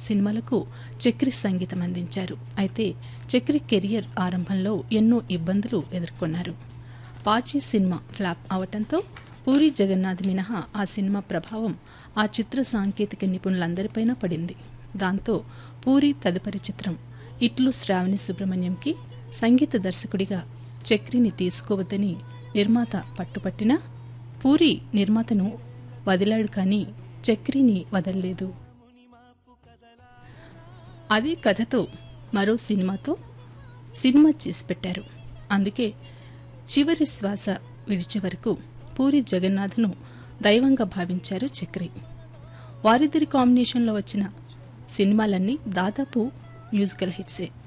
సినిమాలకు చక్రి సంగీతం అందించారు అయితే చక్రి కెరియర్ ఆరంభంలో ఎన్నో ఇబ్బందులు ఎదుర్కొన్నారు పాచి సినిమా ఫ్లాప్ అవటంతో పూరి జగన్నాథ్ మినహా ఆ సినిమా ప్రభావం ఆ చిత్ర సాంకేతిక నిపుణులందరిపైన పడింది దాంతో పూరి తదుపరి చిత్రం ఇట్లు శ్రావణి సుబ్రహ్మణ్యంకి సంగీత దర్శకుడిగా చక్రిని తీసుకోవద్దని నిర్మాత పట్టుపట్టినా పూరి నిర్మాతను వదిలాడు కానీ చక్రిని వదల్లేదు అదే కథతో మరో సినిమాతో సినిమా చేసి పెట్టారు అందుకే చివరి శ్వాస విడిచే వరకు పూరి జగన్నాథ్ను దైవంగా భావించారు చక్రి వారిద్దరి కాంబినేషన్లో వచ్చిన సినిమాలన్నీ దాదాపు మ్యూజికల్ హిట్సే